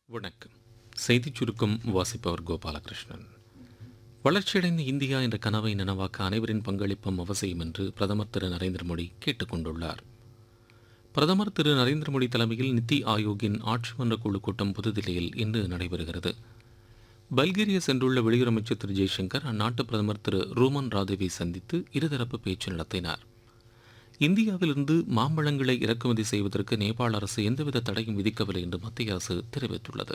வணக்கம் செய்திச் சுருக்கம் வாசிப்பவர் கோபாலகிருஷ்ணன் வளர்ச்சியடைந்த இந்தியா என்ற கனவை நனவாக்க அனைவரின் பங்களிப்பும் அவசியம் என்று பிரதமர் திரு நரேந்திர மோடி கேட்டுக் கொண்டுள்ளார் பிரதமர் திரு நரேந்திர மோடி தலைமையில் நித்தி ஆயோக்கின் ஆட்சி மன்ற குழு கூட்டம் புதுதில்லியில் இன்று நடைபெறுகிறது பல்கேரியா சென்றுள்ள வெளியுறவு அமைச்சர் திரு ஜெய்சங்கர் அந்நாட்டு பிரதமர் திரு ரூமன் ராதேவை சந்தித்து இருதரப்பு பேச்சு நடத்தினார் இந்தியாவிலிருந்து மாம்பழங்களை இறக்குமதி செய்வதற்கு நேபாள அரசு எந்தவித தடையும் விதிக்கவில்லை என்று மத்திய அரசு தெரிவித்துள்ளது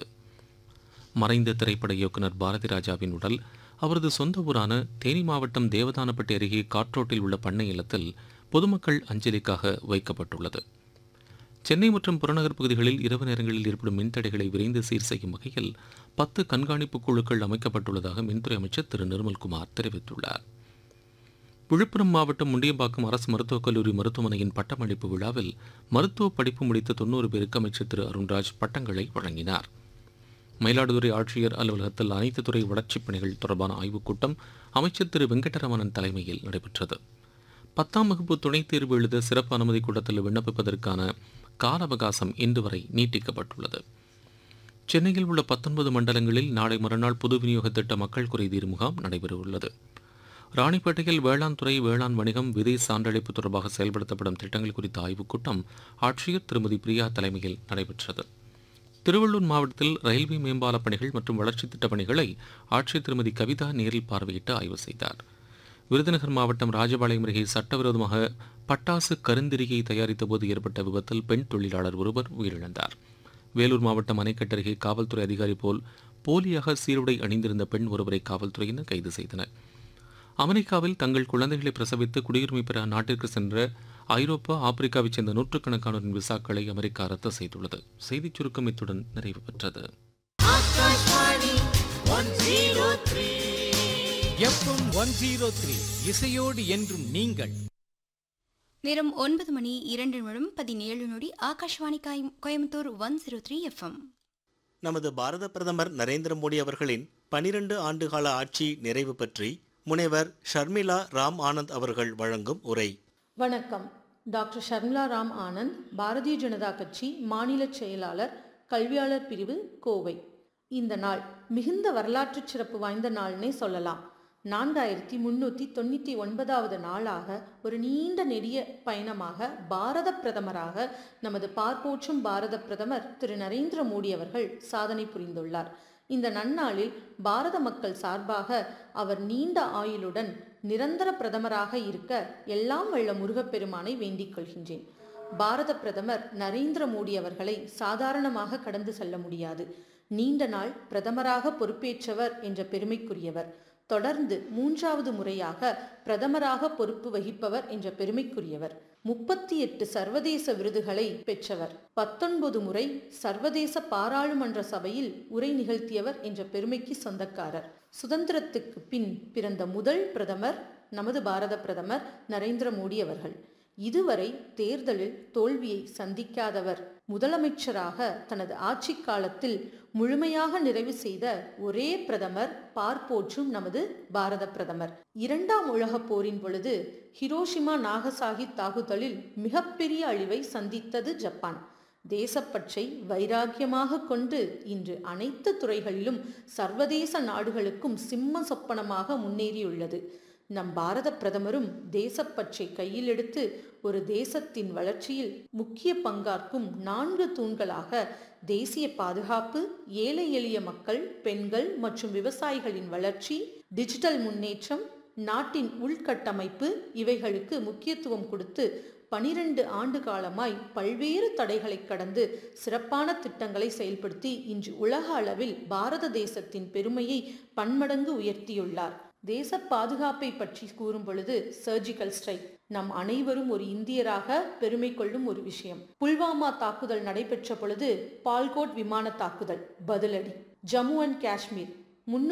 மறைந்த திரைப்பட இயக்குனர் பாரதி ராஜாவின் உடல் அவரது சொந்த ஊரான தேனி மாவட்டம் தேவதானப்பட்டி அருகே காற்றோட்டில் உள்ள பண்ணை இல்லத்தில் பொதுமக்கள் அஞ்சலிக்காக வைக்கப்பட்டுள்ளது சென்னை மற்றும் புறநகர் பகுதிகளில் இரவு நேரங்களில் ஏற்படும் மின்தடைகளை விரைந்து சீர் செய்யும் வகையில் பத்து கண்காணிப்பு குழுக்கள் அமைக்கப்பட்டுள்ளதாக மின்துறை அமைச்சர் திரு நிர்மல்குமார் தெரிவித்துள்ளார் விழுப்புரம் மாவட்டம் முண்டியம்பாக்கம் அரசு மருத்துவக் கல்லூரி மருத்துவமனையின் பட்டமளிப்பு விழாவில் மருத்துவ படிப்பு முடித்த தொண்ணூறு பேருக்கு அமைச்சர் திரு அருண்ராஜ் பட்டங்களை வழங்கினார் மயிலாடுதுறை ஆட்சியர் அலுவலகத்தில் அனைத்து துறை வளர்ச்சிப் பணிகள் தொடர்பான ஆய்வுக் கூட்டம் அமைச்சர் திரு வெங்கடரமணன் தலைமையில் நடைபெற்றது பத்தாம் வகுப்பு துணைத் தேர்வு எழுத சிறப்பு அனுமதி கூட்டத்தில் விண்ணப்பிப்பதற்கான கால அவகாசம் இன்று வரை நீட்டிக்கப்பட்டுள்ளது சென்னையில் உள்ள பத்தொன்பது மண்டலங்களில் நாளை மறுநாள் பொது விநியோக திட்ட மக்கள் குறைதீர் முகாம் நடைபெறவுள்ளது ராணிப்பேட்டையில் வேளாண் துறை வேளாண் வணிகம் விதை சான்றளிப்பு தொடர்பாக செயல்படுத்தப்படும் திட்டங்கள் குறித்த ஆய்வுக் கூட்டம் ஆட்சியர் திருமதி பிரியா தலைமையில் நடைபெற்றது திருவள்ளூர் மாவட்டத்தில் ரயில்வே மேம்பால பணிகள் மற்றும் வளர்ச்சித் திட்டப் பணிகளை ஆட்சியர் திருமதி கவிதா நேரில் பார்வையிட்டு ஆய்வு செய்தார் விருதுநகர் மாவட்டம் ராஜபாளையம் அருகே சட்டவிரோதமாக பட்டாசு கருந்திரிகை தயாரித்த போது ஏற்பட்ட விபத்தில் பெண் தொழிலாளர் ஒருவர் உயிரிழந்தார் வேலூர் மாவட்டம் அணைக்கட்டு அருகே காவல்துறை அதிகாரி போல் போலியாக சீருடை அணிந்திருந்த பெண் ஒருவரை காவல்துறையினர் கைது செய்தனர் அமெரிக்காவில் தங்கள் குழந்தைகளை பிரசவித்து குடியுரிமை பெற அந்நாட்டிற்கு சென்ற ஐரோப்பா ஆப்பிரிக்காவைச் சேர்ந்த நூற்றுக்கணக்கானோரின் விசாக்களை அமெரிக்கா ரத்து செய்துள்ளது செய்திச் சுருக்கம் இத்துடன் நிறைவு பெற்றது Akashvani one zero three FM one zero three இசையோடு என்றும் நீங்கள் நேரம் ஒன்பது மணி இரண்டு நிமிடம் பதினேழு நொடி ஆகாஷ்வாணி காய்- Coimbatore one zero three FM நமது பாரத பிரதமர் நரேந்திர மோடி அவர்களின் பனிரெண்டு ஆண்டுகால ஆட்சி நிறைவு பற்றி முனைவர் ஷர்மிளா ராம் ஆனந்த் அவர்கள் வழங்கும் உரை வணக்கம் டாக்டர் ஷர்மிளா ராம் ஆனந்த் பாரதிய ஜனதா கட்சி மாநில செயலாளர் கல்வியாளர் பிரிவு கோவை இந்த நாள் மிகுந்த வரலாற்று சிறப்பு வாய்ந்த நாள்னே சொல்லலாம் நான்காயிரத்தி முன்னூற்றி தொண்ணூற்றி ஒன்பதாவது நாளாக ஒரு நீண்ட நெடிய பயணமாக பாரத பிரதமராக நமது பார்ப்போற்றும் பாரத பிரதமர் திரு நரேந்திர மோடி அவர்கள் சாதனை புரிந்துள்ளார் இந்த நன்னாளில் பாரத மக்கள் சார்பாக அவர் நீண்ட ஆயுளுடன் நிரந்தர பிரதமராக இருக்க எல்லாம் வல்ல முருகப்பெருமானை வேண்டிக் கொள்கின்றேன் பாரத பிரதமர் நரேந்திர மோடி அவர்களை சாதாரணமாக கடந்து செல்ல முடியாது நீண்ட நாள் பிரதமராக பொறுப்பேற்றவர் என்ற பெருமைக்குரியவர் தொடர்ந்து மூன்றாவது முறையாக பிரதமராக பொறுப்பு வகிப்பவர் என்ற பெருமைக்குரியவர் முப்பத்தி எட்டு சர்வதேச விருதுகளை பெற்றவர் பத்தொன்பது முறை சர்வதேச பாராளுமன்ற சபையில் உரை நிகழ்த்தியவர் என்ற பெருமைக்கு சொந்தக்காரர் சுதந்திரத்துக்கு பின் பிறந்த முதல் பிரதமர் நமது பாரத பிரதமர் நரேந்திர மோடி அவர்கள் இதுவரை தேர்தலில் தோல்வியை சந்திக்காதவர் முதலமைச்சராக தனது ஆட்சி காலத்தில் முழுமையாக நிறைவு செய்த ஒரே பிரதமர் பார்ப்போற்றும் நமது பாரத பிரதமர் இரண்டாம் உலகப் போரின் பொழுது ஹிரோஷிமா நாகசாகி தாக்குதலில் மிகப்பெரிய அழிவை சந்தித்தது ஜப்பான் தேசப்பற்றை வைராக்கியமாக கொண்டு இன்று அனைத்து துறைகளிலும் சர்வதேச நாடுகளுக்கும் சிம்ம சொப்பனமாக முன்னேறியுள்ளது நம் பாரத பிரதமரும் தேசப்பற்றை கையில் எடுத்து ஒரு தேசத்தின் வளர்ச்சியில் முக்கிய பங்காற்றும் நான்கு தூண்களாக தேசிய பாதுகாப்பு ஏழை எளிய மக்கள் பெண்கள் மற்றும் விவசாயிகளின் வளர்ச்சி டிஜிட்டல் முன்னேற்றம் நாட்டின் உள்கட்டமைப்பு இவைகளுக்கு முக்கியத்துவம் கொடுத்து பனிரெண்டு ஆண்டு காலமாய் பல்வேறு தடைகளை கடந்து சிறப்பான திட்டங்களை செயல்படுத்தி இன்று உலக அளவில் பாரத தேசத்தின் பெருமையை பன்மடங்கு உயர்த்தியுள்ளார் தேச பாதுகாப்பை பற்றி கூறும் பொழுது சர்ஜிக்கல் ஸ்ட்ரைக் நம் அனைவரும் ஒரு இந்தியராக பெருமை கொள்ளும் ஒரு விஷயம் புல்வாமா தாக்குதல் நடைபெற்ற பொழுது பால்கோட் விமான தாக்குதல் பதிலடி ஜம்மு அண்ட் காஷ்மீர் முன்னூறு